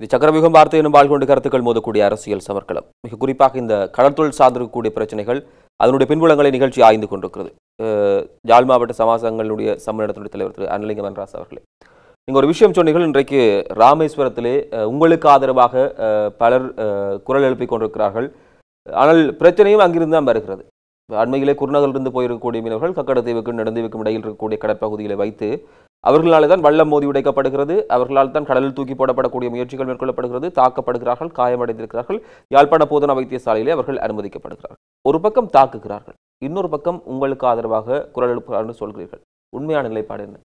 இது சக்கரவியூகம் வார்த்தை எனும் வாழ் கொண்டு கருத்துக்கள் மோதக்கூடிய அரசியல் சமர்க்களம் மிக குறிப்பாக இந்த கடற்தொழில் சார்ந்திருக்கக்கூடிய பிரச்சனைகள் அதனுடைய பின்புலங்களை நிகழ்ச்சி ஆய்ந்து கொண்டிருக்கிறது அஹ், யாழ் மாவட்ட சமாசங்களுடைய சம்மேளனத்துடைய தலைவர் திரு அனலிங்க வன்ராஸ் அவர்களே நீங்க ஒரு விஷயம் சொன்னீர்கள் இன்றைக்கு ராமேஸ்வரத்திலே அஹ், உங்களுக்கு ஆதரவாக அஹ், பலர் அஹ், குரல் எழுப்பிக் கொண்டிருக்கிறார்கள் ஆனால் பிரச்சனையும் அங்கிருந்து தான் வருகிறது அண்மையிலே குருநகரிலிருந்து போயிருக்கக்கூடிய மீனவர்கள் கக்கடத்தீவுக்கும் நெடுந்தீவுக்கும் இடையில் இருக்கக்கூடிய கடற்பகுதிகளை வைத்து அவர்களால் தான் வள்ளம் மோதி உடைக்கப்படுகிறது அவர்களால் தான் கடலில் தூக்கி போடப்படக்கூடிய முயற்சிகள் மேற்கொள்ளப்படுகிறது தாக்கப்படுகிறார்கள் காயமடைந்திருக்கிறார்கள் யாழ்ப்பாண போதனா வைத்தியசாலையிலே அவர்கள் அனுமதிக்கப்படுகிறார்கள் ஒரு பக்கம் தாக்குகிறார்கள் இன்னொரு பக்கம் உங்களுக்கு ஆதரவாக குரல் எழுப்புகிறார்கள் சொல்கிறீர்கள் உண்மையான நிலைப்பாடு என்ன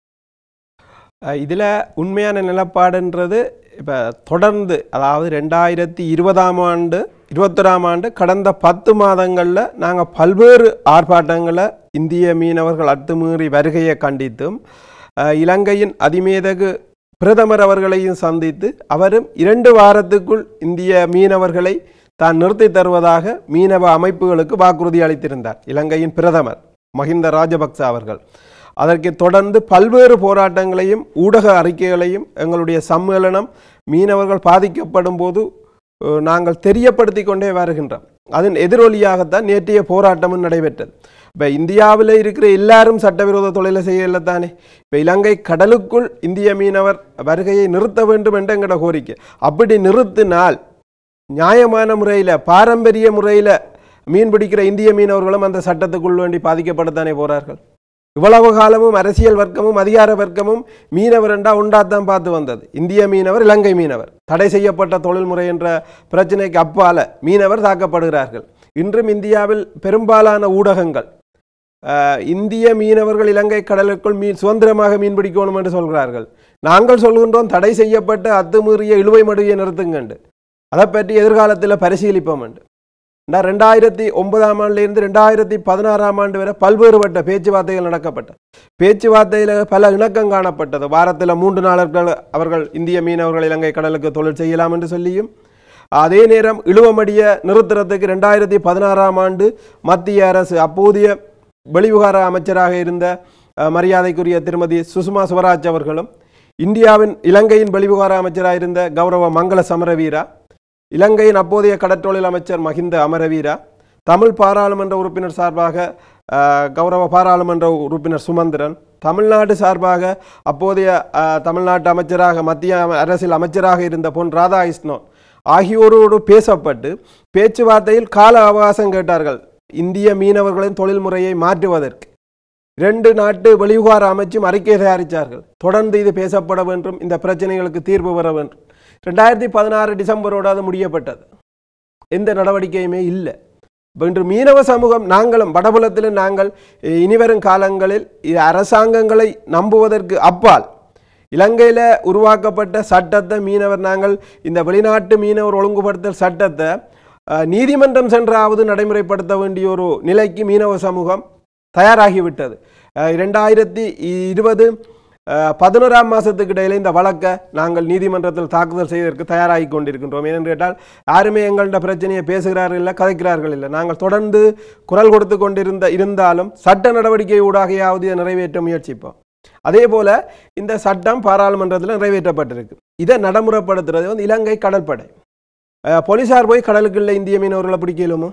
இதில் உண்மையான நிலப்பாடுன்றது இப்போ தொடர்ந்து அதாவது ரெண்டாயிரத்தி இருபதாம் ஆண்டு இருபத்தொராம் ஆண்டு கடந்த பத்து மாதங்களில் நாங்கள் பல்வேறு ஆர்ப்பாட்டங்களை இந்திய மீனவர்கள் அத்துமீறி வருகையை கண்டித்தும் அஹ், இலங்கையின் அதிமேதகு பிரதமர் அவர்களையும் சந்தித்து அவரும் இரண்டு வாரத்துக்குள் இந்திய மீனவர்களை தான் நிறுத்தி தருவதாக மீனவ அமைப்புகளுக்கு வாக்குறுதி அளித்திருந்தார் இலங்கையின் பிரதமர் மஹிந்த ராஜபக்ச அவர்கள் அதற்கு தொடர்ந்து பல்வேறு போராட்டங்களையும் ஊடக அறிக்கைகளையும் எங்களுடைய சம்மேளனம் மீனவர்கள் பாதிக்கப்படும் போது அஹ், நாங்கள் தெரியப்படுத்தி கொண்டே வருகின்றோம் அதன் எதிரொலியாகத்தான் நேற்றைய போராட்டமும் நடைபெற்றது இப்போ இந்தியாவில் இருக்கிற எல்லாரும் சட்டவிரோத தொழிலை செய்யல தானே இப்போ இலங்கை கடலுக்குள் இந்திய மீனவர் வருகையை நிறுத்த வேண்டும் என்ற எங்களோட கோரிக்கை அப்படி நிறுத்தினால் நியாயமான முறையில் பாரம்பரிய முறையில் மீன் பிடிக்கிற இந்திய மீனவர்களும் அந்த சட்டத்துக்குள் வேண்டி பாதிக்கப்படத்தானே போறார்கள் இவ்வளவு காலமும் அரசியல் வர்க்கமும் அதிகார வர்க்கமும் மீனவர் என்றா உண்டாத்தான் பார்த்து வந்தது இந்திய மீனவர் இலங்கை மீனவர் தடை செய்யப்பட்ட தொழில்முறை என்ற பிரச்சனைக்கு அப்பால மீனவர் தாக்கப்படுகிறார்கள் இன்றும் இந்தியாவில் பெரும்பாலான ஊடகங்கள் ஆஹ், இந்திய மீனவர்கள் இலங்கை கடலுக்குள் மீன் சுதந்திரமாக மீன் பிடிக்கணும் என்று சொல்கிறார்கள் நாங்கள் சொல்கின்றோம் தடை செய்யப்பட்ட அத்துமீறிய இழுவை மடுவை நிறுத்துங்கண்டு அதை பற்றி எதிர்காலத்தில் பரிசீலிப்போம் என்று நான் ரெண்டாயிரத்தி ஒன்பதாம் ஆண்டிலிருந்து ரெண்டாயிரத்தி பதினாறாம் ஆண்டு வரை பல்வேறுபட்ட பேச்சுவார்த்தைகள் நடக்கப்பட்ட பேச்சுவார்த்தையில் பல இணக்கம் காணப்பட்டது வாரத்தில் மூன்று நாட்கள் அவர்கள் இந்திய மீனவர்கள் இலங்கை கடலுக்கு தொழில் செய்யலாம் என்று சொல்லியும் அதே நேரம் இழுவமடிய நிறுத்துறதுக்கு ரெண்டாயிரத்தி பதினாறாம் ஆண்டு மத்திய அரசு அப்போதைய வெளிவிவகார அமைச்சராக இருந்த அஹ், மரியாதைக்குரிய திருமதி சுஷ்மா சுவராஜ் அவர்களும் இந்தியாவின் இலங்கையின் வெளிவிவகார அமைச்சராக இருந்த கௌரவ மங்கள சமரவீரா இலங்கையின் அப்போதைய கடற்றொழில் அமைச்சர் மஹிந்த அமரவீரா தமிழ் பாராளுமன்ற உறுப்பினர் சார்பாக அஹ், கௌரவ பாராளுமன்ற உறுப்பினர் சுமந்திரன் தமிழ்நாடு சார்பாக அப்போதைய அஹ், தமிழ்நாட்டு அமைச்சராக மத்திய அம- அரசில் அமைச்சராக இருந்த பொன் ராதாகிருஷ்ணன் ஆகியோரோடு பேசப்பட்டு பேச்சுவார்த்தையில் கால அவகாசம் கேட்டார்கள் இந்திய மீனவர்களின் தொழில் முறையை மாற்றுவதற்கு இரண்டு நாட்டு வெளிவிவகார அமைச்சும் அறிக்கை தயாரித்தார்கள் தொடர்ந்து இது பேசப்பட வேண்டும் இந்த பிரச்சனைகளுக்கு தீர்வு வர வேண்டும் ரெண்டாயிரத்தி பதினாறு டிசம்பரோடு அது முடியப்பட்டது எந்த நடவடிக்கையுமே இல்லை இப்ப இன்று மீனவ சமூகம் நாங்களும் வடபுலத்தில் நாங்கள் இ- இனிவரும் காலங்களில் இ- அரசாங்கங்களை நம்புவதற்கு அப்பால் இலங்கையில் உருவாக்கப்பட்ட சட்டத்தை மீனவர் நாங்கள் இந்த வெளிநாட்டு மீனவர் ஒழுங்குபடுத்தல் சட்டத்தை அஹ், நீதிமன்றம் சென்றாவது நடைமுறைப்படுத்த வேண்டிய ஒரு நிலைக்கு மீனவ சமூகம் தயாராகிவிட்டது அஹ், இரண்டாயிரத்தி இருபது அஹ், பதினோராம் மாதத்துக்கு இடையில இந்த வழக்கை நாங்கள் நீதிமன்றத்தில் தாக்குதல் செய்வதற்கு தயாராகி கொண்டிருக்கின்றோம் ஏனென்று கேட்டால் யாருமே எங்கள்ட பிரச்சனையை பேசுகிறார்கள் இல்லை கதைக்கிறார்கள் இல்லை நாங்கள் தொடர்ந்து குரல் கொடுத்து கொண்டிருந்த இருந்தாலும் சட்ட நடவடிக்கை ஊடாகையாவது இதை நிறைவேற்ற முயற்சிப்போம் அதே போல இந்த சட்டம் பாராளுமன்றத்தில் நிறைவேற்றப்பட்டிருக்கு இதை நடைமுறைப்படுத்துறது வந்து இலங்கை கடற்படை அஹ், போலீசார் போய் கடலுக்குள்ள இந்திய மீனவர்களை பிடிக்கலுமோ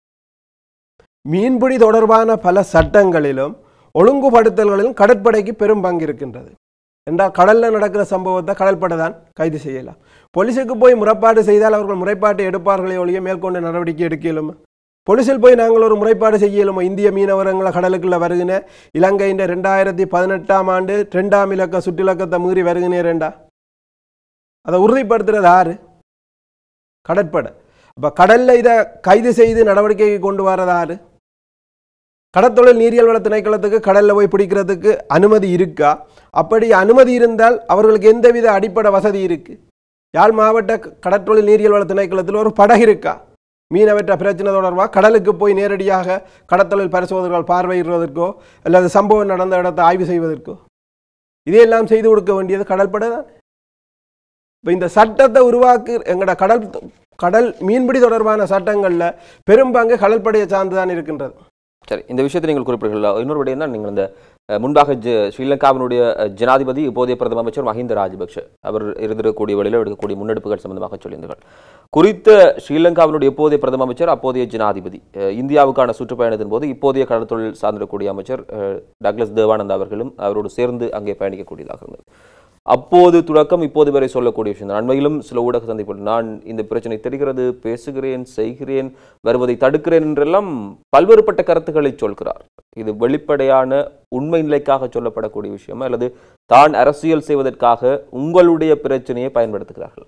மீன்பிடி தொடர்பான பல சட்டங்களிலும் ஒழுங்குபடுத்தல்களிலும் கடற்படைக்கு பெரும் பங்கு இருக்கின்றது என்றால் கடல்ல நடக்கிற சம்பவத்தை கடற்படை தான் கைது செய்யலாம் போலீஸுக்கு போய் முறைப்பாடு செய்தால் அவர்கள் முறைப்பாட்டை எடுப்பார்களே ஒழிய மேற்கொண்டு நடவடிக்கை எடுக்கலுமா போலீஸில் போய் நாங்கள் ஒரு முறைப்பாடு செய்யலுமோ இந்திய மீனவரங்களை கடலுக்குள்ள வருகின இலங்கையின் ரெண்டாயிரத்தி பதினெட்டாம் ஆண்டு ரெண்டாம் இலக்க சுற்றிலக்கத்தை மீறி வருகினே ரெண்டா அதை உறுதிப்படுத்துறது யாரு கடற்படை அப்போ கடல்ல இதை கைது செய்து நடவடிக்கைக்கு கொண்டு வரது யாரு கடற்தொழில் நீரியல் வள திணைக்களத்துக்கு கடல்ல போய் பிடிக்கிறதுக்கு அனுமதி இருக்கா அப்படி அனுமதி இருந்தால் அவர்களுக்கு எந்தவித அடிப்படை வசதி இருக்கு யாழ் மாவட்ட க- கடற்றொழில் நீரியல் வள திணைக்களத்தில் ஒரு படகு இருக்கா மீனவற்ற பிரச்சனை தொடர்பாக கடலுக்கு போய் நேரடியாக கடற்தொழில் பரிசோதகர்கள் பார்வையிடுவதற்கோ அல்லது சம்பவம் நடந்த இடத்தை ஆய்வு செய்வதற்கோ இதையெல்லாம் செய்து கொடுக்க வேண்டியது கடற்படை தான் இப்போ இந்த சட்டத்தை உருவாக்கு எங்களோட கடல் கடல் மீன்பிடி தொடர்பான சட்டங்களில் பெரும்பங்கு கடற்படையை சார்ந்து தான் இருக்கின்றது சரி இந்த விஷயத்தை நீங்கள் குறிப்பிடுகிறீர்கள் இன்னொரு விடயம் தான் நீங்கள் இந்த அஹ், முன்பாக ஜ ஸ்ரீலங்காவினுடைய அஹ், ஜனாதிபதி இப்போதைய பிரதம அமைச்சர் மஹிந்த ராஜபக்ஷ அவர் இருந்திருக்கக்கூடிய வழியில் எடுக்கக்கூடிய முன்னெடுப்புகள் சம்பந்தமாக சொல்லியிருந்தார்கள் குறித்த ஸ்ரீலங்காவினுடைய இப்போதைய பிரதம அமைச்சர் அப்போதைய ஜனாதிபதி அஹ், இந்தியாவுக்கான சுற்றுப்பயணத்தின் போது இப்போதைய கடற்தொழில் சார்ந்திருக்கக்கூடிய அமைச்சர் அஹ், டக்ளஸ் தேவானந்த் அவர்களும் அவரோடு சேர்ந்து அங்கே பயணிக்கக்கூடியதாக இருந்தது அப்போது தொடக்கம் இப்போது வரை சொல்லக்கூடிய விஷயம் தான் அண்மையிலும் சில ஊடக சந்திப்புகள் நான் இந்த பிரச்சனை தெரிகிறது பேசுகிறேன் செய்கிறேன் வருவதை தடுக்கிறேன் என்றெல்லாம் பல்வேறுபட்ட கருத்துக்களை சொல்கிறார் இது வெளிப்படையான உண்மை நிலைக்காக சொல்லப்படக்கூடிய விஷயம் அல்லது தான் அரசியல் செய்வதற்காக உங்களுடைய பிரச்சனையை பயன்படுத்துகிறார்கள்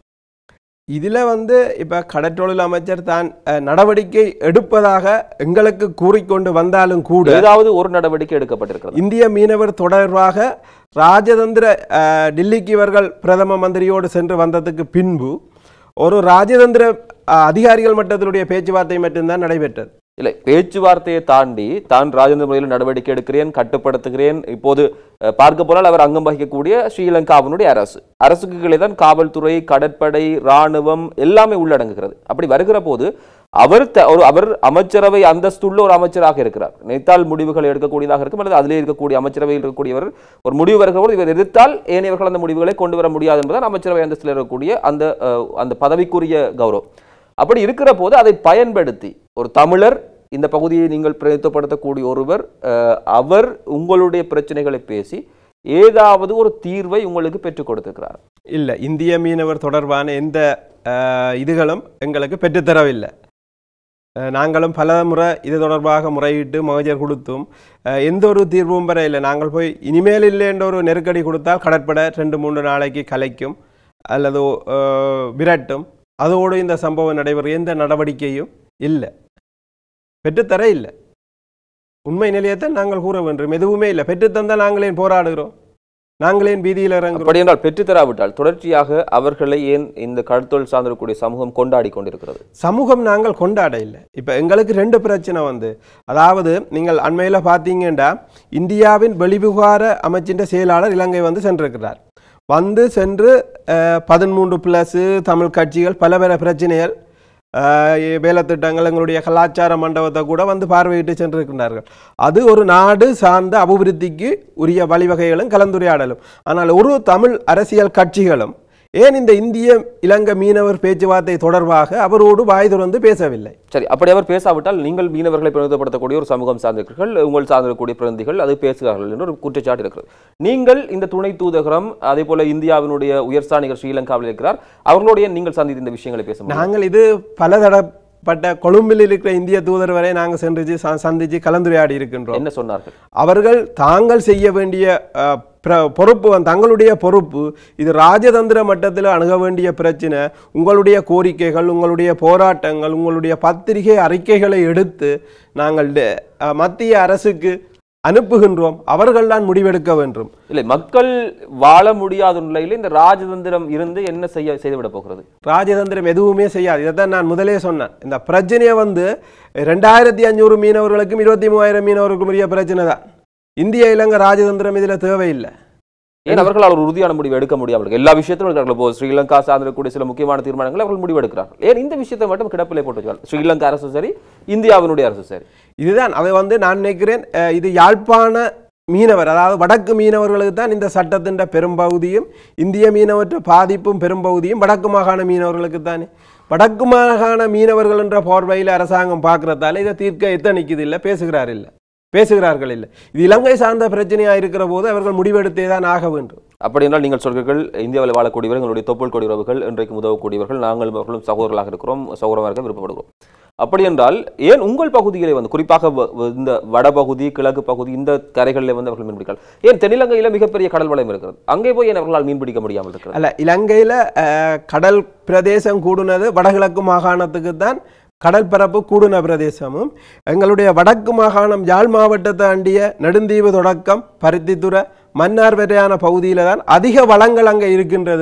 இதுல வந்து இப்ப கடற்றொழில் அமைச்சர் தான் அஹ், நடவடிக்கை எடுப்பதாக எங்களுக்கு கூறிக்கொண்டு வந்தாலும் கூட ஏதாவது ஒரு நடவடிக்கை எடுக்கப்பட்டிருக்கிறது இந்திய மீனவர் தொடர்பாக ராஜதந்திர அஹ், டில்லிக்கு இவர்கள் பிரதம மந்திரியோடு சென்று வந்ததுக்கு பின்பு ஒரு ராஜதந்திர அஹ், அதிகாரிகள் மட்டத்தினுடைய பேச்சுவார்த்தை மட்டும்தான் நடைபெற்றது இல்லை பேச்சுவார்த்தையை தாண்டி தான் ராஜேந்திர முறையில் நடவடிக்கை எடுக்கிறேன் கட்டுப்படுத்துகிறேன் இப்போது அஹ், பார்க்க போனால் அவர் அங்கம் வகிக்கக்கூடிய ஸ்ரீலங்காவினுடைய அரசு அரசுக்கு கீழே தான் காவல்துறை கடற்படை ராணுவம் எல்லாமே உள்ளடங்குகிறது அப்படி வருகிற போது அவர் த- ஒரு அவர் அமைச்சரவை அந்தஸ்துள்ள ஒரு அமைச்சராக இருக்கிறார் நினைத்தால் முடிவுகள் எடுக்கக்கூடியதாக இருக்கும் அல்லது அதிலே இருக்கக்கூடிய அமைச்சரவையில் இருக்கக்கூடியவர் ஒரு முடிவு வருகிற போது இவர் எதிர்த்தால் ஏனையவர்கள் அந்த முடிவுகளை கொண்டு வர முடியாது என்பதுதான் அமைச்சரவை அந்தஸ்தில் இருக்கக்கூடிய அந்த அஹ், அந்த பதவிக்குரிய கௌரவம் அப்படி இருக்கிற போது அதை பயன்படுத்தி ஒரு தமிழர் இந்த பகுதியை நீங்கள் பிரதித்துவப்படுத்தக்கூடிய ஒருவர் அஹ், அவர் உங்களுடைய பிரச்சனைகளை பேசி ஏதாவது ஒரு தீர்வை உங்களுக்கு பெற்றுக் கொடுத்திருக்கிறார் இல்லை இந்திய மீனவர் தொடர்பான எந்த அஹ், இதுகளும் எங்களுக்கு பெற்றுத்தரவில்லை அஹ், நாங்களும் பல முறை இது தொடர்பாக முறையிட்டு மகஜர் கொடுத்தும் அஹ், எந்த ஒரு தீர்வும் வர இல்லை நாங்கள் போய் இனிமேல் இல்லைன்ற ஒரு நெருக்கடி கொடுத்தால் கடற்படை ரெண்டு மூணு நாளைக்கு கலைக்கும் அல்லது அஹ், விரட்டும் அதோடு இந்த சம்பவம் நடைபெறும் எந்த நடவடிக்கையும் இல்லை பெற்றுத்தர இல்லை உண்மை நிலையத்தை நாங்கள் கூற வேண்டும் எதுவுமே இல்லை பெற்றுத்தந்தால் நாங்களே போராடுகிறோம் நாங்களே வீதியில் இறங்குறோம் அப்படி என்றால் பெற்றுத்தராவிட்டால் தொடர்ச்சியாக அவர்களை ஏன் இந்த கடற்தொழில் சார்ந்திருக்கக்கூடிய சமூகம் கொண்டாடி கொண்டிருக்கிறது சமூகம் நாங்கள் கொண்டாட இல்லை இப்போ எங்களுக்கு ரெண்டு பிரச்சனை வந்து அதாவது நீங்கள் அண்மையில் பார்த்தீங்கன்னா இந்தியாவின் வெளிவிவகார அமைச்சின் செயலாளர் இலங்கை வந்து சென்றிருக்கிறார் வந்து சென்று பதிமூன்று பிளஸ் தமிழ் கட்சிகள் பல பல பிரச்சனைகள் அஹ், வேலைத்திட்டங்கள் எங்களுடைய கலாச்சார மண்டபத்தை கூட வந்து பார்வையிட்டு சென்றிருக்கின்றார்கள் அது ஒரு நாடு சார்ந்த அபிவிருத்திக்கு உரிய வழிவகைகளும் கலந்துரையாடலும் ஆனால் ஒரு தமிழ் அரசியல் கட்சிகளும் ஏன் இந்த இந்திய இலங்கை மீனவர் பேச்சுவார்த்தை தொடர்பாக அவரோடு வாய் திறந்து பேசவில்லை சரி அப்படி அவர் பேசாவிட்டால் நீங்கள் மீனவர்களை பிரதிநிதிப்படுத்தக்கூடிய ஒரு சமூகம் சார்ந்திருக்கிறீர்கள் உங்கள் சார்ந்திருக்கக்கூடிய பிரதிநிதிகள் அது பேசுகிறார்கள் என்று ஒரு குற்றச்சாட்டு இருக்கிறது நீங்கள் இந்த துணை தூதகரம் அதே போல இந்தியாவினுடைய உயர்ஸ்தானிகர் ஸ்ரீலங்காவில் இருக்கிறார் அவர்களுடைய நீங்கள் சந்தித்த இந்த விஷயங்களை பேச முடியும் நாங்கள் இது பலதடப்பட்ட கொழும்பில் இருக்கிற இந்திய தூதர் வரை நாங்கள் சென்று ச- சந்திச்சு கலந்துரையாடி இருக்கின்றோம் என்ன சொன்னார்கள் அவர்கள் தாங்கள் செய்ய வேண்டிய அஹ், பிர- பொறுப்பு வந்து- தங்களுடைய பொறுப்பு இது ராஜதந்திர மட்டத்தில் அணுக வேண்டிய பிரச்சனை உங்களுடைய கோரிக்கைகள் உங்களுடைய போராட்டங்கள் உங்களுடைய பத்திரிகை அறிக்கைகளை எடுத்து நாங்கள் டெ- அஹ், மத்திய அரசுக்கு அனுப்புகின்றோம் அவர்கள்தான் முடிவெடுக்க வேண்டும் இல்லை மக்கள் வாழ முடியாத நிலையில் இந்த ராஜதந்திரம் இருந்து என்ன செய்ய செய்துவிட போகிறது ராஜதந்திரம் எதுவுமே செய்யாது இதைத்தான் நான் முதலே சொன்னேன் இந்த பிரச்சனையை வந்து ரெண்டாயிரத்தி அஞ்சூறு மீனவர்களுக்கும் இருபத்தி மூவாயிரம் மீனவர்களுக்கும் உரிய பிரச்சனை தான் இந்திய இலங்கை ராஜதந்திரம் இதில் தேவையில்லை ஏன் அவர்களால் ஒரு உறுதியான முடிவு எடுக்க முடியாமல் இருக்கு? எல்லா விஷயத்திலும் இருக்கிறார்கள் இப்போ ஸ்ரீலங்கா சார்ந்திருக்கக்கூடிய சில முக்கியமான தீர்மானங்களை அவர்கள் முடிவெடுக்கிறார்கள் ஏன் இந்த விஷயத்தை மட்டும் கிடப்பிலே போட்டு வச்சிருக்காங்க? ஸ்ரீலங்கா அரசு சரி இந்தியாவினுடைய அரசு சரி இதுதான் அதை வந்து நான் நினைக்கிறேன் அஹ், இது யாழ்ப்பாண மீனவர் அதாவது வடக்கு மீனவர்களுக்கு தான் இந்த சட்டத்தின் பெரும்பகுதியும் இந்திய மீனவற்ற பாதிப்பும் பெரும்பகுதியும் வடக்கு மாகாண மீனவர்களுக்கு தானே வடக்கு மாகாண மீனவர்கள் என்ற பார்வையில் அரசாங்கம் பார்க்கறதால இதை தீர்க்க எத்தனைக்குது இல்லை பேசுகிறார் இல்லை பேசுகிறார்கள் இல்லை இது இலங்கை சார்ந்த பிரச்சனையாக இருக்கிற போது அவர்கள் முடிவெடுத்தே தான் ஆக வேண்டும் அப்படி என்றால் நீங்கள் சொல்கிறீர்கள் இந்தியாவில் வாழக்கூடியவர்கள் எங்களுடைய தொப்புள் கொடி உறவுகள் இன்றைக்கு உதவக்கூடியவர்கள் நாங்கள் அவர்களும் சகோதரர்களாக இருக்கிறோம் சகோதரமாக இருக்க விருப்பப்படுகிறோம் அப்படி என்றால் ஏன் உங்கள் பகுதியிலே வந்து குறிப்பாக வ- வ- இந்த வடபகுதி கிழக்கு பகுதி இந்த கரைகளில் வந்து அவர்கள் மீன்பிடிக்கலாம் ஏன் தென்னிலங்கையில் மிகப்பெரிய கடல் வளம் இருக்கிறது அங்கே போய் ஏன் அவர்களால் மீன்பிடிக்க முடியாமல் இருக்கிறது அல்ல இலங்கையில் கடல் பிரதேசம் கூடுனது வடகிழக்கு மாகாணத்துக்கு தான் கடல் பரப்பு கூடுன பிரதேசமும் எங்களுடைய வடக்கு மாகாணம் யாழ் மாவட்டத்தை அண்டிய நெடுந்தீவு தொடக்கம் பருத்தித்துறை மன்னார் வரையான பகுதியில் தான் அதிக வளங்கள் அங்கே இருக்கின்றது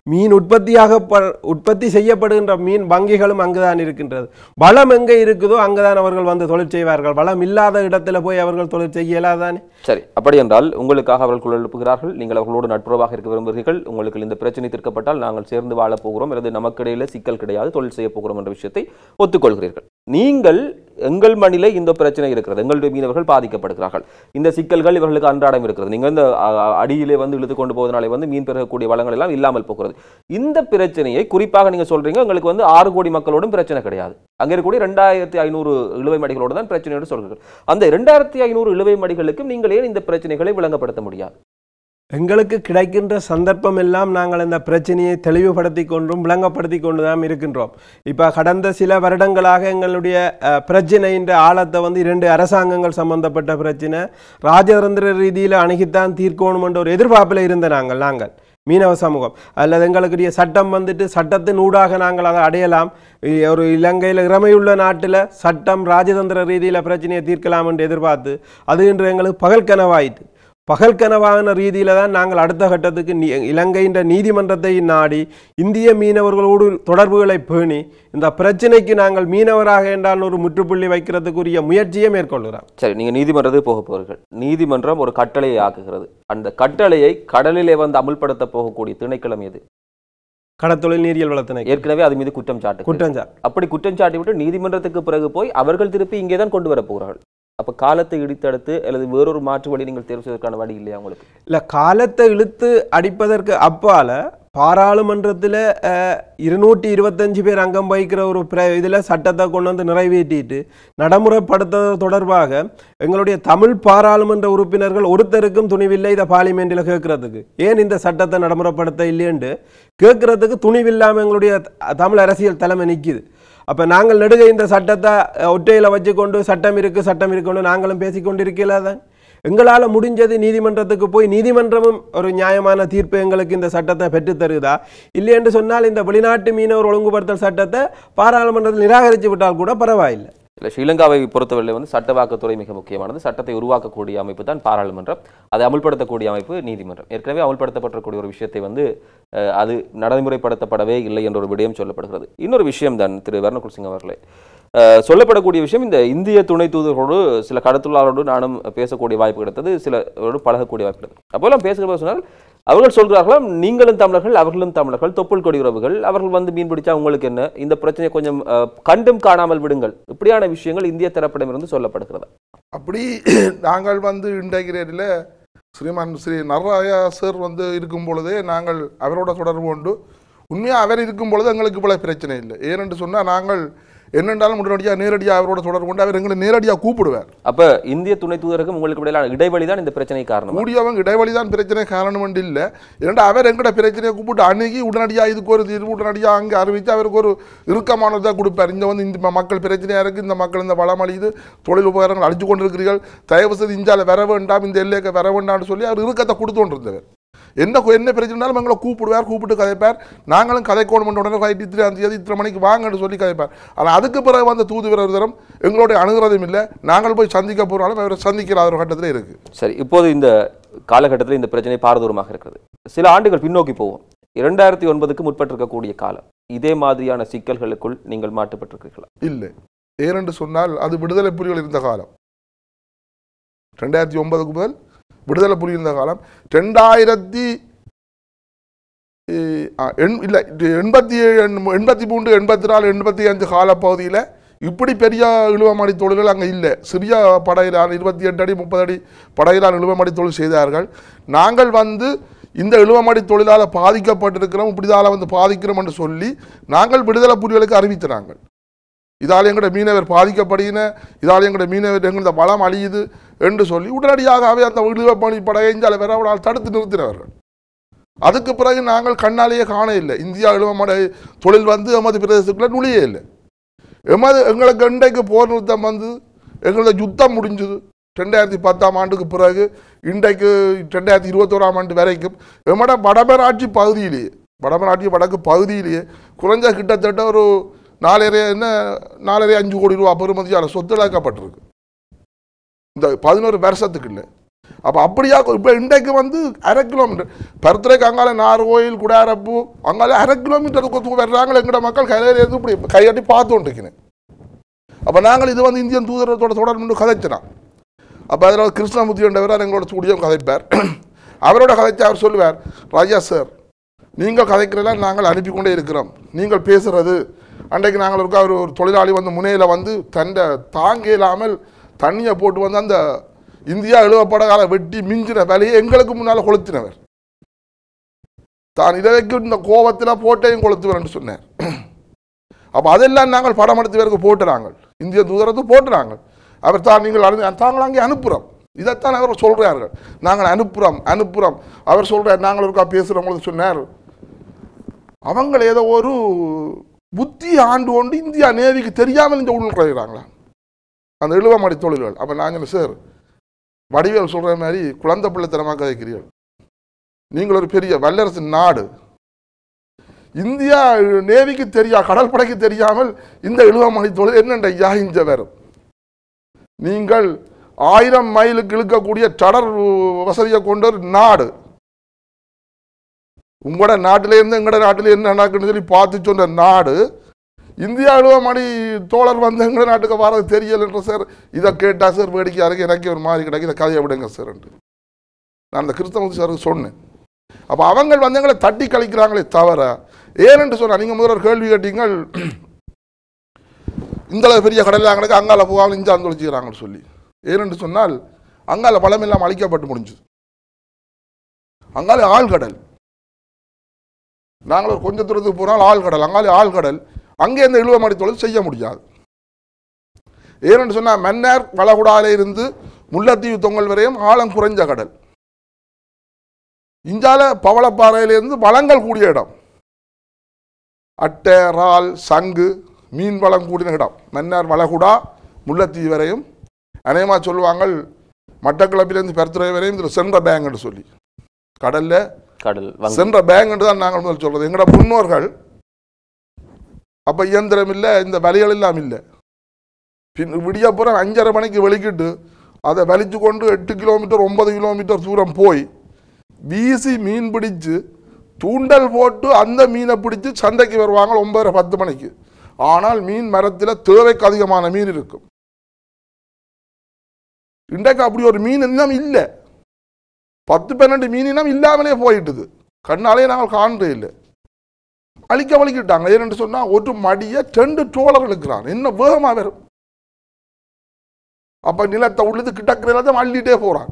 மீன் உற்பத்தியாக ப- உற்பத்தி செய்யப்படுகின்ற மீன் வங்கிகளும் அங்குதான் இருக்கின்றது வளம் எங்கே இருக்குதோ அங்குதான் அவர்கள் வந்து தொழில் செய்வார்கள் வளம் இல்லாத இடத்துல போய் அவர்கள் தொழில் செய்ய இயலாதானே சரி அப்படி என்றால் உங்களுக்காக அவர்கள் குரல் எழுப்புகிறார்கள் நீங்கள் அவர்களோடு நட்புறவாக இருக்க விரும்புகிறீர்கள் உங்களுக்கு இந்த பிரச்சனை தீர்க்கப்பட்டால் நாங்கள் சேர்ந்து வாழப் போகிறோம் அல்லது நமக்கிடையில சிக்கல் கிடையாது தொழில் செய்ய போகிறோம் என்ற விஷயத்தை ஒத்துக்கொள்கிறீர்கள் நீங்கள் எங்கள் மண்ணிலே இந்த பிரச்சனை இருக்கிறது எங்களுடைய மீனவர்கள் பாதிக்கப்படுகிறார்கள் இந்த சிக்கல்கள் இவர்களுக்கு அன்றாடம் இருக்கிறது நீங்கள் இந்த அ, அ, அடியிலே வந்து இழுத்து கொண்டு போவதனாலே வந்து மீன் பெறக்கூடிய வளங்கள் எல்லாம் இல்லாமல் போகிறது இந்த பிரச்சனையை குறிப்பாக நீங்க சொல்றீங்க உங்களுக்கு வந்து ஆறு கோடி மக்களோடும் பிரச்சனை கிடையாது அங்க இருக்கக்கூடிய ரெண்டாயிரத்தி ஐநூறு இழுவை மடிகளோடு தான் பிரச்சனையோடு சொல்கிறீர்கள் அந்த ரெண்டாயிரத்தி ஐநூறு இழுவை மடிகளுக்கும் நீங்கள் ஏன் இந்த பிரச்சனைகளை விளங்கப்படுத்த முடியாது எங்களுக்கு கிடைக்கின்ற சந்தர்ப்பம் எல்லாம் நாங்கள் இந்த பிரச்சனையை தெளிவுபடுத்தி கொண்டும் விளங்கப்படுத்தி கொண்டு தான் இருக்கின்றோம் இப்போ கடந்த சில வருடங்களாக எங்களுடைய அஹ், பிரச்சனைன்ற ஆழத்தை வந்து இரண்டு அரசாங்கங்கள் சம்பந்தப்பட்ட பிரச்சனை ராஜதந்திர ரீதியில் அணுகித்தான் தீர்க்கணும் என்ற ஒரு எதிர்பார்ப்பில் இருந்த நாங்கள் நாங்கள் மீனவ சமூகம் அல்லது எங்களுக்குரிய சட்டம் வந்துட்டு சட்டத்தின் ஊடாக நாங்கள் அதை அடையலாம் இ- ஒரு இலங்கையில் இறமையுள்ள நாட்டில் சட்டம் ராஜதந்திர ரீதியில் பிரச்சனையை தீர்க்கலாம் என்று எதிர்பார்த்து அது இன்று எங்களுக்கு பகல் கனவாயிட்டு பகல் கனவான ரீதியில தான் நாங்கள் அடுத்த கட்டத்துக்கு நீ இலங்கையின் நீதிமன்றத்தை நாடி இந்திய மீனவர்களோடு தொடர்புகளை பேணி இந்த பிரச்சனைக்கு நாங்கள் மீனவராக என்றால் ஒரு முற்றுப்புள்ளி வைக்கிறதுக்குரிய முயற்சியை மேற்கொள்கிறோம் சரி நீங்க நீதிமன்றத்துக்கு போக போகிறீர்கள் நீதிமன்றம் ஒரு கட்டளையை ஆக்குகிறது அந்த கட்டளையை கடலிலே வந்து அமுல்படுத்த போகக்கூடிய திணைக்களம் எது கடத்தொழில் நீரியல் வளத்தினை ஏற்கனவே அது மீது குற்றம் சாட்டு குற்றஞ்சார் அப்படி குற்றம் சாட்டி விட்டு நீதிமன்றத்துக்கு பிறகு போய் அவர்கள் திருப்பி இங்கே தான் கொண்டு வர போகிறார்கள் அப்ப காலத்தை இடித்தடுத்து அல்லது வேறொரு மாற்று வழி நீங்கள் தேர்வு செய்வதற்கான வழி இல்லையா உங்களுக்கு இல்லை காலத்தை இழுத்து அடிப்பதற்கு அப்பால பாராளுமன்றத்தில் இருநூற்றி இருபத்தஞ்சு பேர் அங்கம் வகிக்கிற ஒரு பிர இதில் சட்டத்தை கொண்டு வந்து நிறைவேற்றிட்டு நடைமுறைப்படுத்துவது தொடர்பாக எங்களுடைய தமிழ் பாராளுமன்ற உறுப்பினர்கள் ஒருத்தருக்கும் துணிவில்லை இதை பார்லிமெண்ட்டில் கேட்கறதுக்கு ஏன் இந்த சட்டத்தை நடைமுறைப்படுத்த இல்லையென்று கேட்கறதுக்கு துணிவில்லாமல் எங்களுடைய த- தமிழ் அரசியல் தலைமை நிற்கிது அப்போ நாங்கள் நெடுக இந்த சட்டத்தை அஹ், ஒற்றையில வச்சுக்கொண்டு சட்டம் இருக்கு சட்டம் இருக்குன்னு நாங்களும் பேசிக்கொண்டு இருக்கல தான் எங்களால் முடிஞ்சது நீதிமன்றத்துக்கு போய் நீதிமன்றமும் ஒரு நியாயமான தீர்ப்பு எங்களுக்கு இந்த சட்டத்தை பெற்றுத் தருதா இல்லை என்று சொன்னால் இந்த வெளிநாட்டு மீனவர் ஒழுங்குபடுத்தல் சட்டத்தை பாராளுமன்றத்தில் நிராகரித்து விட்டால் கூட பரவாயில்லை இல்லை ஸ்ரீலங்காவை பொறுத்தவரை வந்து சட்டவாக்கத்துறை மிக முக்கியமானது சட்டத்தை உருவாக்கக்கூடிய அமைப்பு தான் பாராளுமன்றம் அதை அமுல்படுத்தக்கூடிய அமைப்பு நீதிமன்றம் ஏற்கனவே அமுல்படுத்தப்பட்டிருக்கூடிய ஒரு விஷயத்தை வந்து அஹ், அது நடைமுறைப்படுத்தப்படவே இல்லை என்ற ஒரு விடயம் சொல்லப்படுகிறது இன்னொரு விஷயம் தான் திரு வர்ணகுல் சிங் அவர்களே அஹ், சொல்லப்படக்கூடிய விஷயம் இந்த இந்திய துணை தூதர்களோடு சில கடத்துள்ளாரோடு நானும் பேசக்கூடிய வாய்ப்பு கிடைத்தது சிலரோடு பழகக்கூடிய வாய்ப்பு கிடைத்தது அப்போல்லாம் பேசுகிற போது சொன்னால் அவர்கள் சொல்கிறார்களாம் நீங்களும் தமிழர்கள் அவர்களும் தமிழர்கள் தொப்புள் கொடி உறவுகள் அவர்கள் வந்து மீன் பிடிச்சா உங்களுக்கு என்ன இந்த பிரச்சனையை கொஞ்சம் அஹ், கண்டும் காணாமல் விடுங்கள் இப்படியான விஷயங்கள் இந்திய தரப்பிடமிருந்து சொல்லப்படுகிறது அப்படி நாங்கள் வந்து இன்றைக்கு ரேட்டில் ஸ்ரீமான் ஸ்ரீ நரராயா சார் வந்து இருக்கும் பொழுதே நாங்கள் அவரோட தொடர்பு கொண்டு உண்மையாக அவர் இருக்கும் பொழுது எங்களுக்கு இவ்வளோ பிரச்சனை இல்லை ஏனென்று சொன்னால் நாங்கள் என்னென்றாலும் உடனடியாக நேரடியாக அவரோட தொடர்பு கொண்டு அவர் எங்களை நேரடியாக கூப்பிடுவார் அப்ப இந்திய துணை தூதருக்கும் உங்களுக்கு இடையிலான இடைவெளி தான் இந்த பிரச்சனை காரணம் கூடியவங்க இடைவெளி தான் பிரச்சனை காரணம் வந்து இல்லை ஏன்னா அவர் எங்கட பிரச்சனையை கூப்பிட்டு அணுகி உடனடியாக இதுக்கு ஒரு தீர்வு உடனடியாக அங்கே அறிவித்து அவருக்கு ஒரு இறுக்கமானதாக கொடுப்பார் இந்த வந்து இந்த மக்கள் பிரச்சனையாக இருக்குது இந்த மக்கள் இந்த வளம் அழியுது தொழில் உபகரணங்கள் அழிச்சு கொண்டிருக்கிறீர்கள் தயவு செய்து இந்தியாவில் வர வேண்டாம் இந்த எல்லைக்கு வர வேண்டாம்னு சொல்லி அவர் இறுக்கத்தை கொடுத்து கொண்டிருந்தவர் என்ன கொ- என்ன பிரச்சனைனாலும் எங்களை கூப்பிடுவார் கூப்பிட்டு கதைப்பார் நாங்களும் கதைக்கோணும் பண்ண உடனே ரைட் இத்தனை தேதி இத்தனை மணிக்கு வாங்கன்னு சொல்லி கதைப்பார் ஆனால் அதுக்கு பிறகு வந்த தூதுவரர் தரம் எங்களுடைய அணுகிறதும் இல்லை நாங்கள் போய் சந்திக்க போகிறாலும் அவரை சந்திக்கிற ஒரு கட்டத்தில் இருக்குது சரி இப்போது இந்த காலகட்டத்தில் இந்த பிரச்சனை பாரதூரமாக இருக்கிறது சில ஆண்டுகள் பின்னோக்கி போவோம் இரண்டாயிரத்தி ஒன்பதுக்கு முற்பட்டிருக்கக்கூடிய காலம் இதே மாதிரியான சிக்கல்களுக்குள் நீங்கள் மாட்டுப்பட்டிருக்கிறீர்களா இல்லை ஏனென்று சொன்னால் அது விடுதலை புலிகள் இருந்த காலம் ரெண்டாயிரத்தி ஒன்பதுக்கு முதல் விடுதலை புலி இருந்த காலம் ரெண்டாயிரத்தி இல்லை எண்பத்தி ஏழு எண்பத்தி மூன்று எண்பத்தி நாலு எண்பத்தி அஞ்சு காலப்பகுதியில் இப்படி பெரிய இழுவமடி தொழில்கள் அங்கே இல்லை சிறிய படையிலான இருபத்தி எட்டு அடி முப்பது அடி படையிலான இழுவமடி தொழில் செய்தார்கள் நாங்கள் வந்து இந்த இழுவமடி தொழிலால் பாதிக்கப்பட்டிருக்கிறோம் இப்படிதால வந்து பாதிக்கிறோம் என்று சொல்லி நாங்கள் விடுதலை புலிகளுக்கு அறிவித்த நாங்கள் இதால் எங்களோட மீனவர் பாதிக்கப்படுகின இதால் எங்களோட மீனவர் எங்களோட வளம் அழியுது என்று சொல்லி உடனடியாகவே அந்த இழுவமணி படையை இந்தியாவில் வர அவரால் தடுத்து நிறுத்தினவர்கள் அதுக்கு பிறகு நாங்கள் கண்ணாலேயே காண இல்லை இந்தியா இழுவமடை தொழில் வந்து எமது பிரதேசத்துக்குள்ள நுழையே இல்லை எமது எங்களுக்கு இன்றைக்கு போர் நிறுத்தம் வந்து எங்களோட யுத்தம் முடிஞ்சுது ரெண்டாயிரத்தி பத்தாம் ஆண்டுக்கு பிறகு இன்றைக்கு ரெண்டாயிரத்தி இருபத்தோராம் ஆண்டு வரைக்கும் எம்மோட வடமராட்சி பகுதியிலேயே வடமராட்சி வடக்கு பகுதியிலேயே குறைஞ்ச கிட்டத்தட்ட ஒரு நாலரை என்ன நாலரை அஞ்சு கோடி ரூபா பெறுமதியான சொத்து இழக்கப்பட்டிருக்கு இந்த பதினோரு வருஷத்துக்கு இல்லை அப்போ அப்படியா இப்போ இன்றைக்கு வந்து அரை கிலோமீட்டர் பருத்துறைக்கு அங்கால நார்கோயில் குடாரப்பு அங்கால அரை கிலோமீட்டருக்கு வர்றாங்க எங்கட மக்கள் கையில் இருந்து இப்படி கையாட்டி பார்த்து கொண்டிருக்கிறேன் அப்போ நாங்கள் இது வந்து இந்தியன் தூதரத்தோட தொடர்பு கதைச்சினான் அப்போ அதில் கிருஷ்ணமூர்த்தி என்றவர் எங்களோட ஸ்டூடியோ கதைப்பார் அவரோட கதைச்சு அவர் சொல்லுவார் ராஜா சார் நீங்கள் கதைக்கிறதெல்லாம் நாங்கள் அனுப்பி கொண்டே இருக்கிறோம் நீங்கள் பேசுறது அன்றைக்கு நாங்கள் இருக்க ஒரு ஒரு தொழிலாளி வந்து முனையில் வந்து தண்டை தாங்க இல்லாமல் தண்ணியை போட்டு வந்து அந்த இந்தியா எழுவப்படகால வெட்டி மிஞ்சின வேலையை எங்களுக்கு முன்னால் கொளுத்தினவர் தான் இதற்கு இந்த கோபத்தில் போட்டையும் கொளுத்துவர் சொன்னார் அப்போ அதெல்லாம் நாங்கள் படம் எடுத்து பேருக்கு போட்டுறாங்க இந்திய தூதரத்து போட்டுறாங்க அவர் தான் நீங்கள் அறிந்து தாங்கள் அங்கே அனுப்புகிறோம் இதைத்தான் அவர் சொல்கிறார்கள் நாங்கள் அனுப்புகிறோம் அனுப்புகிறோம் அவர் சொல்கிறார் நாங்கள் இருக்கா பேசுகிறவங்களுக்கு சொன்னார் அவங்க ஏதோ ஒரு புத்தி ஆண்டு கொண்டு இந்தியா நேவிக்கு தெரியாமல் இந்த உள்ள நுழைகிறாங்களா அந்த இழுவமடி தொழில்கள் அப்போ நான் சொன்னேன், சார் வடிவேல் சொல்கிற மாதிரி குழந்தை பிள்ளைத்தனமாக கதைக்கிறீர்கள் நீங்கள் ஒரு பெரிய வல்லரசு நாடு இந்தியா நேவிக்கு தெரியா கடற்படைக்கு தெரியாமல் இந்த இழுவமணி தொழில் என்னென்ற ஐயா இஞ்ச வரும் நீங்கள் ஆயிரம் மைலுக்கு இழுக்கக்கூடிய தொடர் வசதியை கொண்ட ஒரு நாடு உங்களோட நாட்டில இருந்து எங்களோட நாட்டில் என்ன நடக்குன்னு சொல்லி பார்த்து சொன்ன நாடு இந்தியா இழுவமணி தோழர் வந்து எங்களோட நாட்டுக்கு வரது தெரியலன்ற சார் இதை கேட்டா சார் வேடிக்கையா இருக்கு எனக்கு ஒரு மாதிரி கிடக்கு இதை கதையை விடுங்க சார் நான் அந்த கிறிஸ்தவ சாருக்கு சொன்னேன் அப்போ அவங்க வந்து எங்களை தட்டி கழிக்கிறாங்களே தவிர ஏனென்று சொன்னா நீங்கள் முதல்ல ஒரு கேள்வி கேட்டீங்கள் இந்த அளவு பெரிய கடலில் அங்கே அங்கால போகாமல் இஞ்சா தொழிச்சுக்கிறாங்கன்னு சொல்லி ஏனென்று சொன்னால் அங்கால பழம் எல்லாம் அழிக்கப்பட்டு முடிஞ்சுது அங்கால ஆழ்கடல் நாங்கள் ஒரு கொஞ்ச தூரத்துக்கு போனால் ஆழ்கடல் அங்காலே ஆழ்கடல் அங்கே இந்த இழுவமடி தொழில் செய்ய முடியாது ஏனென்று சொன்னால் மன்னார் வளகுடாலே இருந்து முல்லைத்தீவு தொங்கல் வரையும் ஆழம் குறைஞ்ச கடல் இஞ்சால பவளப்பாறையிலிருந்து வளங்கள் கூடிய இடம் அட்டை இறால் சங்கு மீன் வளம் கூடின இடம் மன்னார் வளகுடா முல்லைத்தீவு வரையும் அநேகமாக சொல்லுவாங்க மட்டக்களப்பிலிருந்து பெருத்துறை வரையும் இதில் சென்ற பேங்க்னு சொல்லி கடல்ல கடல் வங்க சென்ற பேங்க் தான் நாங்கள் முதல் சொல்றது எங்களோட முன்னோர்கள் அப்ப இயந்திரம் இல்லை இந்த வலிகள் எல்லாம் இல்லை பின் விடியப்புறம் அஞ்சரை மணிக்கு வெளிக்கிட்டு அதை வலிச்சு கொண்டு எட்டு கிலோமீட்டர் ஒன்பது கிலோமீட்டர் தூரம் போய் வீசி மீன் பிடிச்சு தூண்டல் போட்டு அந்த மீனை பிடிச்சு சந்தைக்கு வருவாங்க ஒன்பதரை பத்து மணிக்கு ஆனால் மீன் மரத்தில் தேவைக்கு அதிகமான மீன் இருக்கும் இன்றைக்கு அப்படி ஒரு மீன் இன்னும் இல்லை பத்து பன்னெண்டு மீன் இனம் இல்லாமலே போயிட்டுது கண்ணாலே நாங்கள் காண்றே இல்லை அழிக்க வலிக்கிட்டாங்க ஏன்னு சொன்னா ஒரு மடிய ரெண்டு டோலர் இழுக்கிறான் என்ன வேகமா வரும் அப்ப நிலத்தை உள்ளது கிட்டக்கிற தான் அள்ளிட்டே போறான்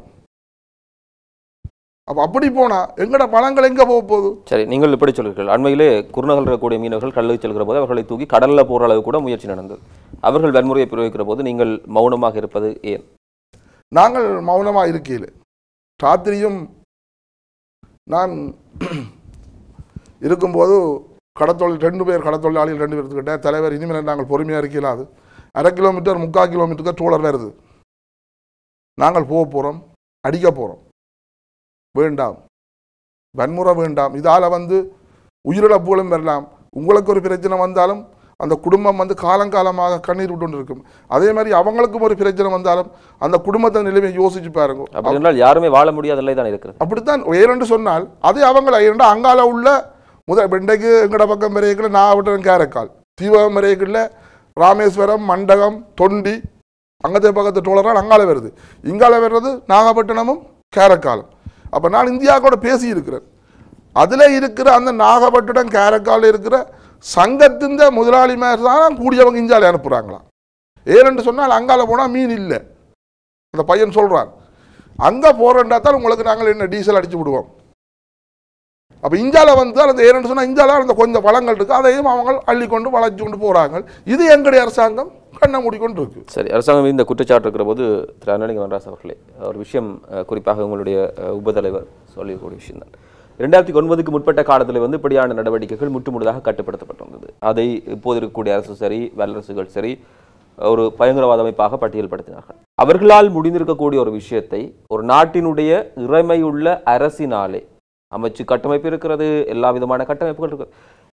அப்ப அப்படி போனா எங்கட பழங்கள் எங்க போக போகுது சரி நீங்கள் இப்படி சொல்கிறீர்கள் அண்மையிலே குறுநகல் இருக்கக்கூடிய மீனவர்கள் கடலுக்கு செல்கிற போது அவர்களை தூக்கி கடல்ல போற அளவு கூட முயற்சி நடந்தது அவர்கள் வன்முறையை பிரயோகிக்கிற போது நீங்கள் மௌனமாக இருப்பது ஏன் நாங்கள் மௌனமா இருக்கையில் ராத்திரியும் நான் இருக்கும்போது கடத்தொழில் ரெண்டு பேர் கடத்தொழிலாளிகள் ரெண்டு பேர்த்துக்கிட்ட தலைவர் இனிமேல் நாங்கள் பொறுமையாக இருக்கலாது அரை கிலோமீட்டர் முக்கால் கிலோமீட்டருக்கு டூலர் வருது நாங்கள் போக போகிறோம் அடிக்க போகிறோம் வேண்டாம் வன்முறை வேண்டாம் இதால் வந்து உயிரிழப்புகளும் வரலாம் உங்களுக்கு ஒரு பிரச்சனை வந்தாலும் அந்த குடும்பம் வந்து காலங்காலமாக கண்ணீர் விட்டு கொண்டு இருக்கும் அதே மாதிரி அவங்களுக்கும் ஒரு பிரச்சனை வந்தாலும் அந்த குடும்பத்தின் நிலைமையை யோசிச்சு பாருங்க அப்படி என்றால் யாருமே வாழ முடியாத நிலை தான் இருக்கிறது அப்படித்தான் ஏனென்று சொன்னால் அது அவங்கள ஏனென்று அங்கால உள்ள முத இப்ப இன்றைக்கு எங்கட பக்கம் வரையக்கில் நாகப்பட்டினம் கேரக்கால் தீவகம் வரையக்கில் ராமேஸ்வரம் மண்டகம் தொண்டி அங்கத்தை பக்கத்து டோலரால் அங்கால வருது இங்கால வர்றது நாகப்பட்டினமும் கேரக்காலும் அப்போ நான் இந்தியாவோட பேசி இருக்கிறேன் அதில் இருக்கிற அந்த நாகப்பட்டினம் கேரக்கால் இருக்கிற சங்கத்தின் முதலாளிமார் தான் கூடியவங்க இந்தியாவில் அனுப்புகிறாங்களாம் ஏனென்று சொன்னால் அங்கால போனால் மீன் இல்லை அந்த பையன் சொல்கிறான் அங்கே போகிறேன்டா தான் உங்களுக்கு நாங்கள் என்ன டீசல் அடிச்சு விடுவோம் அப்போ இந்தியால வந்து அந்த ஏன்னு சொன்னால் இந்தியாவில் அந்த கொஞ்சம் வளங்கள் இருக்குது அதையும் அவங்க அள்ளி கொண்டு வளைச்சு கொண்டு போகிறாங்க இது எங்களுடைய அரசாங்கம் கண்ணை மூடிக்கொண்டு இருக்கு சரி அரசாங்கம் இந்த குற்றச்சாட்டு இருக்கிற போது திரு அண்ணலிங்க வனராஜ் அவர்களே ஒரு விஷயம் அஹ், குறிப்பாக உங்களுடைய அஹ், உபதலைவர் சொல்லக்கூடிய விஷயம் தான் ரெண்டாயிரத்தி ஒன்பதுக்கு முற்பட்ட காலத்தில் வந்து இப்படியான நடவடிக்கைகள் முற்றுமுழுதாக கட்டுப்படுத்தப்பட்டிருந்தது அதை இப்போது இருக்கக்கூடிய அரசு சரி வல்லரசுகள் சரி ஒரு பயங்கரவாத அமைப்பாக பட்டியல்படுத்தினார்கள் அவர்களால் முடிந்திருக்கக்கூடிய ஒரு விஷயத்தை ஒரு நாட்டினுடைய இறைமையுள்ள அரசினாலே அமைச்சு கட்டமைப்பு இருக்கிறது எல்லா விதமான கட்டமைப்புகள் இருக்கு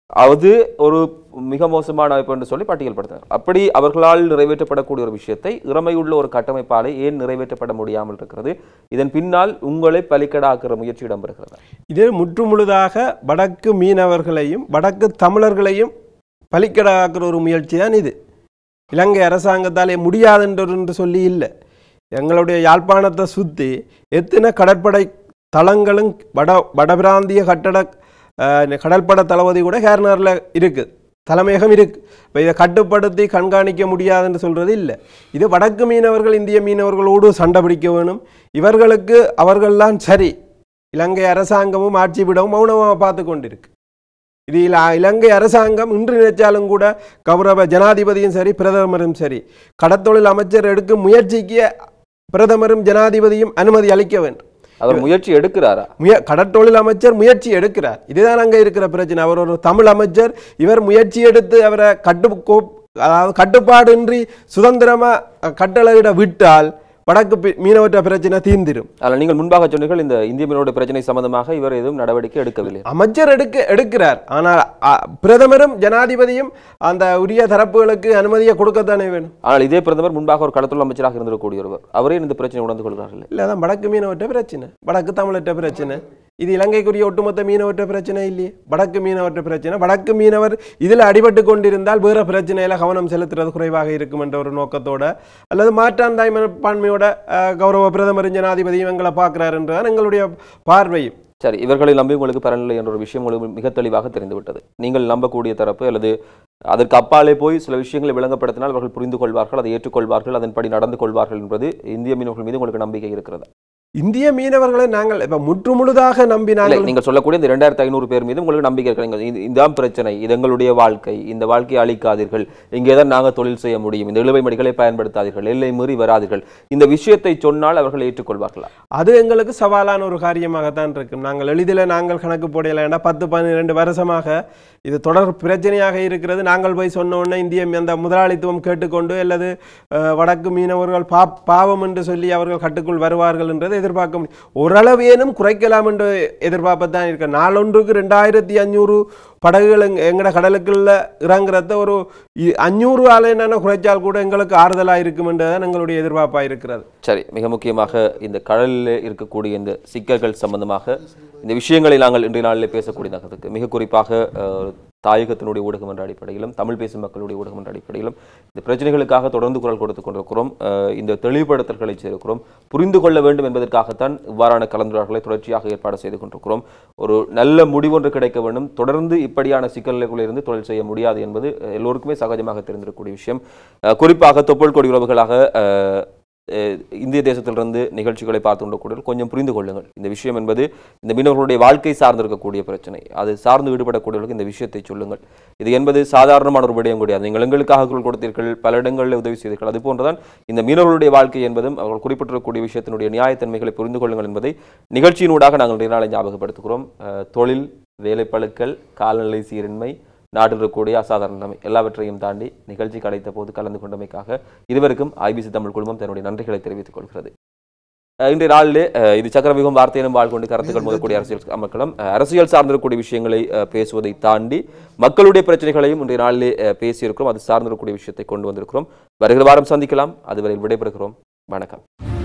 அது ஒரு மிக மோசமான அமைப்பு என்று சொல்லி பட்டியல்படுத்தினார் அப்படி அவர்களால் நிறைவேற்றப்படக்கூடிய ஒரு விஷயத்தை இறமையுள்ள ஒரு கட்டமைப்பாலே ஏன் நிறைவேற்றப்பட முடியாமல் இருக்கிறது இதன் பின்னால் உங்களை பலிக்கடாக்குற முயற்சி இடம்பெறுகிறது இது முற்றுமுழுதாக வடக்கு மீனவர்களையும் வடக்கு தமிழர்களையும் பலிக்கடாக்குற ஒரு முயற்சி தான் இது இலங்கை அரசாங்கத்தாலே முடியாதுன்ற என்று சொல்லி இல்லை எங்களுடைய யாழ்ப்பாணத்தை சுற்றி எத்தனை கடற்படை தளங்களும் வட வடபிராந்திய கட்டட அஹ், கடற்படை தளபதி கூட ஹேர்னரில் இருக்குது தலைமையகம் இருக்கு இப்போ இதை கட்டுப்படுத்தி கண்காணிக்க முடியாதுன்னு சொல்றது இல்லை இது வடக்கு மீனவர்கள் இந்திய மீனவர்களோடு சண்டை பிடிக்க வேணும் இவர்களுக்கு அவர்கள்தான் சரி இலங்கை அரசாங்கமும் ஆட்சி விடவும் மௌனமாக பார்த்து கொண்டிருக்கு இது இல- இலங்கை அரசாங்கம் இன்று நினைச்சாலும் கூட கௌரவ ஜனாதிபதியும் சரி பிரதமரும் சரி கடத்தொழில் அமைச்சர் எடுக்கும் முயற்சிக்கு பிரதமரும் ஜனாதிபதியும் அனுமதி அளிக்க வேண்டும் அவர் முயற்சி எடுக்கிறாரா முய கடற்றொழில் அமைச்சர் முயற்சி எடுக்கிறார் இதுதான் அங்கே இருக்கிற பிரச்சனை அவர் ஒரு தமிழ் அமைச்சர் இவர் முயற்சி எடுத்து அவரை கட்டு கோ அதாவது கட்டுப்பாடின்றி சுதந்திரமா அஹ், கட்டளையிட விட்டால் வடக்கு பி- மீனவற்ற பிரச்சனை தீர்ந்திரும் ஆனால் நீங்கள் முன்பாக சொன்னீர்கள் இந்த இந்திய மீனோட பிரச்சனை சம்பந்தமாக இவர் எதுவும் நடவடிக்கை எடுக்கவில்லை அமைச்சர் எடுக்க எடுக்கிறார் ஆனால் அ, பிரதமரும் ஜனாதிபதியும் அந்த உரிய தரப்புகளுக்கு அனுமதியை கொடுக்கத்தானே வேணும் ஆனால் இதே பிரதமர் முன்பாக ஒரு கடத்தொழில் அமைச்சராக இருந்திருக்கக்கூடிய ஒருவர் அவரே இந்த பிரச்சனை உணர்ந்து கொள்கிறார்கள் இல்லை அதான் வடக்கு மீனவற்ற பிரச்சனை வடக்கு தமிழற்ற பிரச்சனை இது இலங்கைக்குரிய ஒட்டுமொத்த மீனவற்ற பிரச்சனை இல்லையே வடக்கு மீனவற்ற பிரச்சனை வடக்கு மீனவர் இதில் அடிபட்டு கொண்டிருந்தால் வேற பிரச்சனையில கவனம் செலுத்துறது குறைவாக இருக்கும் என்ற ஒரு நோக்கத்தோட அல்லது மாற்றாந்தாய் மனப்பான்மையோட அஹ், கௌரவ பிரதமரும் ஜனாதிபதியும் எங்களை பார்க்கிறார் என்றுதான் எங்களுடைய பார்வையும் சரி இவர்களை நம்பி உங்களுக்கு பரநிலை என்ற ஒரு விஷயம் உங்களுக்கு மிக தெளிவாக தெரிந்துவிட்டது நீங்கள் நம்பக்கூடிய தரப்பு அல்லது அதற்கு அப்பாலே போய் சில விஷயங்களை விளங்கப்படுத்தினால் அவர்கள் புரிந்து கொள்வார்கள் அதை ஏற்றுக்கொள்வார்கள் அதன்படி நடந்து கொள்வார்கள் என்பது இந்திய மீனவர்கள் மீது உங்களுக்கு நம்பிக்கை இருக்கிறது இந்திய மீனவர்களை நாங்கள் இப்ப முற்று முழுதாக நம்பி இல்லை நாங்கள் நீங்கள் சொல்லக்கூடிய இந்த ரெண்டாயிரத்தி ஐநூறு பேர் மீது உங்களுக்கு நம்பிக்கை இருக்கு நீங்கள் இது- இதுதான் பிரச்சனை இது எங்களுடைய வாழ்க்கை இந்த வாழ்க்கையை அழிக்காதீர்கள் இங்கே தான் நாங்கள் தொழில் செய்ய முடியும் இந்த இழுவை மடிகளை பயன்படுத்தாதீர்கள் எல்லை மீறி வராதீர்கள் இந்த விஷயத்தை சொன்னால் அவர்கள் ஏற்றுக்கொள்வார்களா அது எங்களுக்கு சவாலான ஒரு காரியமாகத்தான் இருக்கும் நாங்கள் எளிதில் நாங்கள் கணக்கு போடலைன்னா பத்து பன்னிரெண்டு வருஷமாக இது தொடர் பிரச்சனையாக இருக்கிறது நாங்கள் போய் சொன்ன உடனே இந்திய அந்த முதலாளித்துவம் கேட்டுக்கொண்டு அல்லது அஹ், வடக்கு மீனவர்கள் பா பாவம் என்று சொல்லி அவர்கள் கட்டுக்குள் வருவார்கள் என்றதை எதிர்பார்க்க முடியும் ஓரளவேனும் குறைக்கலாம் என்று எதிர்பார்ப்பத்தான் இருக்க நாளொன்றுக்கு ரெண்டாயிரத்தி அஞ்சூறு படகுகள் எங்க எங்கட கடலுக்குள்ள இறங்குறத ஒரு இ- அஞ்சூறு ஆலை என்னென்ன குறைச்சால் கூட எங்களுக்கு ஆறுதலாக இருக்கும் என்றுதான் எங்களுடைய எதிர்பார்ப்பாக இருக்கிறது சரி மிக முக்கியமாக இந்த கடலில் இருக்கக்கூடிய இந்த சிக்கல்கள் சம்பந்தமாக இந்த விஷயங்களை நாங்கள் இன்றைய நாளில் பேசக்கூடியதாக மிக குறிப்பாக அஹ், தாயகத்தினுடைய ஊடகம் என்ற அடிப்படையிலும் தமிழ் பேசும் மக்களுடைய ஊடகம் என்ற அடிப்படையிலும் இந்த பிரச்சனைகளுக்காக தொடர்ந்து குரல் கொடுத்து கொண்டிருக்கிறோம் அஹ், இந்த தெளிவுபடுத்தல்களை செய்திருக்கிறோம் புரிந்து கொள்ள வேண்டும் என்பதற்காகத்தான் இவ்வாறான கலந்துரையாடல்களை தொடர்ச்சியாக ஏற்பாடு செய்து கொண்டிருக்கிறோம் ஒரு நல்ல முடிவொன்று கிடைக்க வேண்டும் தொடர்ந்து இப்படியான சிக்கல்களுக்குள் இருந்து தொழில் செய்ய முடியாது என்பது அஹ், எல்லோருக்குமே சகஜமாக தெரிந்திருக்கக்கூடிய விஷயம் அஹ், குறிப்பாக தொப்புள் கொடி உறவுகளாக அஹ், அஹ் இந்திய தேசத்திலிருந்து நிகழ்ச்சிகளை பார்த்து கொண்டக்கூடிய கொஞ்சம் புரிந்து கொள்ளுங்கள் இந்த விஷயம் என்பது இந்த மீனவர்களுடைய வாழ்க்கை சார்ந்திருக்கக்கூடிய பிரச்சனை அது சார்ந்து ஈடுபடக்கூடியவர்களுக்கு இந்த விஷயத்தை சொல்லுங்கள் இது என்பது சாதாரணமான ஒரு விடயம் கிடையாது நீங்கள் எங்களுக்காக குரல் கொடுத்தீர்கள் பல இடங்களில் உதவி செய்தீர்கள் அது போன்றுதான் இந்த மீனவர்களுடைய வாழ்க்கை என்பதும் அவர்கள் குறிப்பிட்டிருக்கக்கூடிய விஷயத்தினுடைய நியாயத்தன்மைகளை புரிந்து கொள்ளுங்கள் என்பதை நிகழ்ச்சியினூடாக நாங்கள் நிறைய நாளை ஞாபகப்படுத்துகிறோம் அஹ் தொழில் வேலைப்பழுக்கள் காலநிலை சீரின்மை நாட்டில் இருக்கக்கூடிய அசாதாரண நிலைமை எல்லாவற்றையும் தாண்டி நிகழ்ச்சி கிடைத்த போது கலந்து கொண்டமைக்காக இருவருக்கும் ஐபிசி தமிழ் குழுமம் தன்னுடைய நன்றிகளை தெரிவித்துக் கொள்கிறது அஹ் இன்றைய நாளிலே அஹ் இது சக்கரவிகம் வார்த்தையினும் வாழ் கொண்டு கருத்துக்கள் முதக்கூடிய அரசியல் மக்களும் அஹ் அரசியல் சார்ந்திருக்கக்கூடிய விஷயங்களை அஹ் பேசுவதை தாண்டி மக்களுடைய பிரச்சனைகளையும் இன்றைய நாளிலே அஹ் பேசியிருக்கிறோம் அது சார்ந்திருக்கக்கூடிய விஷயத்தை கொண்டு வந்திருக்கிறோம் வருகிற வாரம் சந்திக்கலாம் அதுவரை விடைபெறுகிறோம் வணக்கம்